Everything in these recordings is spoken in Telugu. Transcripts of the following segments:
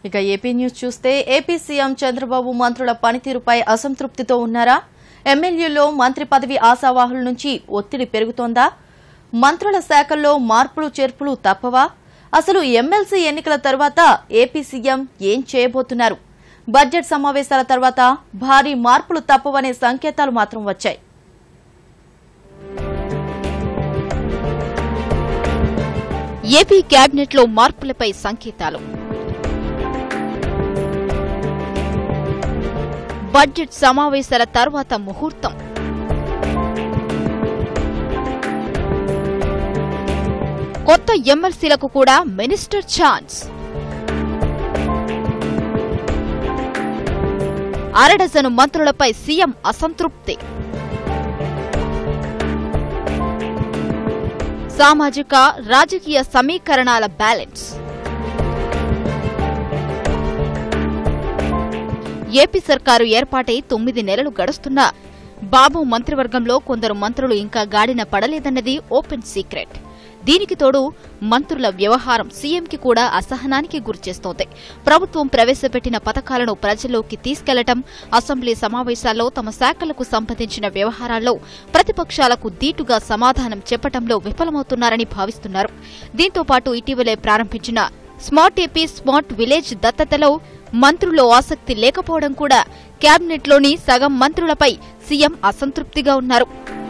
ఇక ఏపీ న్యూస్ చూస్తే ఏపీ సీఎం చంద్రబాబు మంత్రుల పనితీరుపై అసంతృప్తితో ఉన్నారా ఎమ్మెల్యేలో మంత్రి పదవి ఆశావాహుల నుంచి ఒత్తిడి పెరుగుతోందా మంత్రుల శాఖల్లో మార్పులు చేర్పులు తప్పవా అసలు ఎమ్మెల్సీ ఎన్నికల తర్వాత ఏపీ సీఎం ఏం చేయబోతున్నారు బడ్జెట్ సమావేశాల తర్వాత భారీ మార్పులు తప్పవనే సంకేతాలు మాత్రం వచ్చాయి ఏపీ కేబినెట్లో మార్పులపై సంకేతాలు బడ్జెట్ సమావేశాల తర్వాత ముహూర్తం కొత్త ఎమ్మెల్సీలకు కూడా మినిస్టర్ ఛాన్స్ అరడజను మంత్రులపై సీఎం అసంతృప్తి సామాజిక రాజకీయ సమీకరణాల బ్యాలెన్స్ ఏపీ సర్కారు ఏర్పాటై తొమ్మిది నెలలు గడుస్తున్నా బాబు మంత్రివర్గంలో కొందరు మంత్రులు ఇంకా గాడిన పడలేదన్నది ఓపెన్ సీక్రెట్ దీనికి తోడు మంత్రుల వ్యవహారం సీఎంకి కూడా అసహనానికి గురిచేస్తోంది ప్రభుత్వం ప్రవేశపెట్టిన పథకాలను ప్రజల్లోకి తీసుకెళ్లటం అసెంబ్లీ సమావేశాల్లో తమ శాఖలకు సంబంధించిన వ్యవహారాల్లో ప్రతిపక్షాలకు దీటుగా సమాధానం చెప్పటంలో విఫలమవుతున్నారని భావిస్తున్నారు దీంతో పాటు ఇటీవలే ప్రారంభించిన స్మార్ట్ ఏపీ స్మార్ట్ విలేజ్ దత్తతలో మంత్రుల్లో ఆసక్తి లేకపోవడం కూడా కేబినెట్లోని సగం మంత్రులపై సీఎం అసంతృప్తిగా ఉన్నారు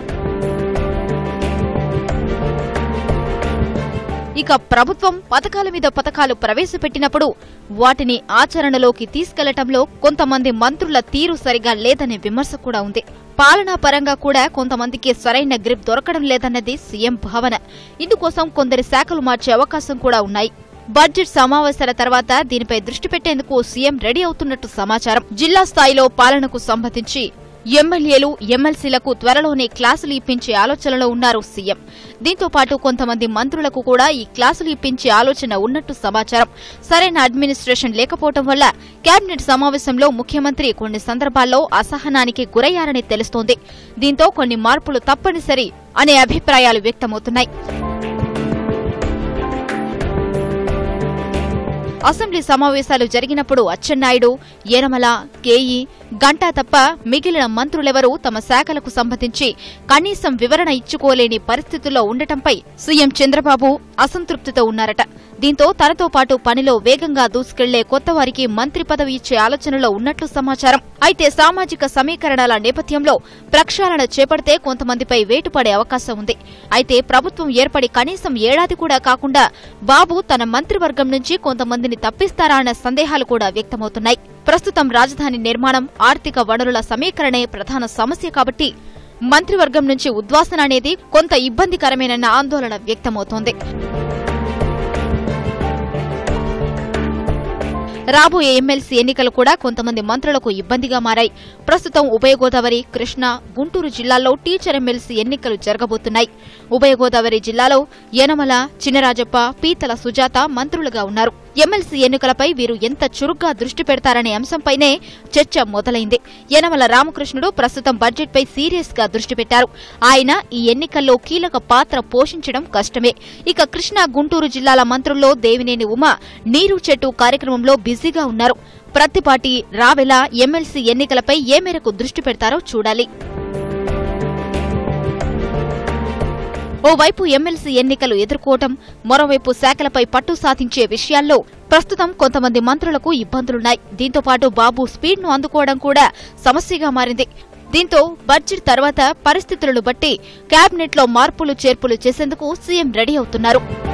ఇక ప్రభుత్వం పథకాల మీద పథకాలు ప్రవేశపెట్టినప్పుడు వాటిని ఆచరణలోకి తీసుకెళ్లటంలో కొంతమంది మంత్రుల తీరు సరిగా లేదనే విమర్శ కూడా ఉంది పాలనా పరంగా కూడా కొంతమందికి సరైన గ్రిప్ దొరకడం లేదన్నది సీఎం భావన ఇందుకోసం కొందరి శాఖలు మార్చే అవకాశం కూడా ఉన్నాయి బడ్జెట్ సమావేశాల తర్వాత దీనిపై దృష్టి పెట్టేందుకు సీఎం రెడీ అవుతున్నట్టు సమాచారం జిల్లా స్థాయిలో పాలనకు సంబంధించి ఎమ్మెల్యేలు ఎమ్మెల్సీలకు త్వరలోనే క్లాసులు ఇప్పించే ఆలోచనలో ఉన్నారు సీఎం దీంతో పాటు కొంతమంది మంత్రులకు కూడా ఈ క్లాసులు ఇప్పించే ఆలోచన ఉన్నట్టు సమాచారం సరైన అడ్మినిస్ట్రేషన్ లేకపోవడం వల్ల కేబినెట్ సమావేశంలో ముఖ్యమంత్రి కొన్ని సందర్భాల్లో అసహనానికి గురయ్యారని తెలుస్తోంది దీంతో కొన్ని మార్పులు తప్పనిసరి అనే అభిప్రాయాలు వ్యక్తమవుతున్నాయి అసెంబ్లీ సమావేశాలు జరిగినప్పుడు అచ్చెన్నాయుడు యనమల కేఈ గంటా తప్ప మిగిలిన మంత్రులెవరూ తమ శాఖలకు సంబంధించి కనీసం వివరణ ఇచ్చుకోలేని పరిస్థితుల్లో ఉండటంపై సీఎం చంద్రబాబు అసంతృప్తితో ఉన్నారట దీంతో తనతో పాటు పనిలో వేగంగా దూసుకెళ్లే కొత్త వారికి మంత్రి పదవి ఇచ్చే ఆలోచనలో ఉన్నట్లు సమాచారం అయితే సామాజిక సమీకరణాల నేపథ్యంలో ప్రక్షాళన చేపడితే కొంతమందిపై వేటు పడే అవకాశం ఉంది అయితే ప్రభుత్వం ఏర్పడి కనీసం ఏడాది కూడా కాకుండా బాబు తన మంత్రివర్గం నుంచి కొంతమందిని తప్పిస్తారా అన్న సందేహాలు కూడా వ్యక్తమవుతున్నాయి ప్రస్తుతం రాజధాని నిర్మాణం ఆర్థిక వనరుల సమీకరణే ప్రధాన సమస్య కాబట్టి మంత్రివర్గం నుంచి ఉద్వాసన అనేది కొంత ఇబ్బందికరమేనన్న ఆందోళన వ్యక్తమవుతోంది రాబోయే ఎమ్మెల్సీ ఎన్నికలు కూడా కొంతమంది మంత్రులకు ఇబ్బందిగా మారాయి ప్రస్తుతం ఉభయ గోదావరి కృష్ణా గుంటూరు జిల్లాల్లో టీచర్ ఎమ్మెల్సీ ఎన్నికలు జరగబోతున్నాయి ఉభయ గోదావరి జిల్లాలో యనమల చినరాజప్ప పీతల సుజాత మంత్రులుగా ఉన్నారు ఎమ్మెల్సీ ఎన్నికలపై వీరు ఎంత చురుగ్గా దృష్టి పెడతారనే అంశంపైనే చర్చ మొదలైంది యనమల రామకృష్ణుడు ప్రస్తుతం బడ్జెట్పై సీరియస్ గా దృష్టి పెట్టారు ఆయన ఈ ఎన్నికల్లో కీలక పాత్ర పోషించడం కష్టమే ఇక కృష్ణా గుంటూరు జిల్లాల మంత్రుల్లో దేవినేని ఉమ నీరు చెట్టు కార్యక్రమంలో బిజీగా ఉన్నారు ప్రత్తిపాటి రావెల ఎమ్మెల్సీ ఎన్నికలపై ఏ మేరకు దృష్టి పెడతారో చూడాలి ఓవైపు ఎమ్మెల్సీ ఎన్నికలు ఎదుర్కోవటం మరోవైపు శాఖలపై పట్టు సాధించే విషయాల్లో ప్రస్తుతం కొంతమంది మంత్రులకు ఇబ్బందులున్నాయి దీంతో పాటు బాబు స్పీడ్ ను అందుకోవడం కూడా సమస్యగా మారింది దీంతో బడ్జెట్ తర్వాత పరిస్థితులను బట్టి కేబినెట్ లో మార్పులు చేర్పులు చేసేందుకు సీఎం రెడీ అవుతున్నారు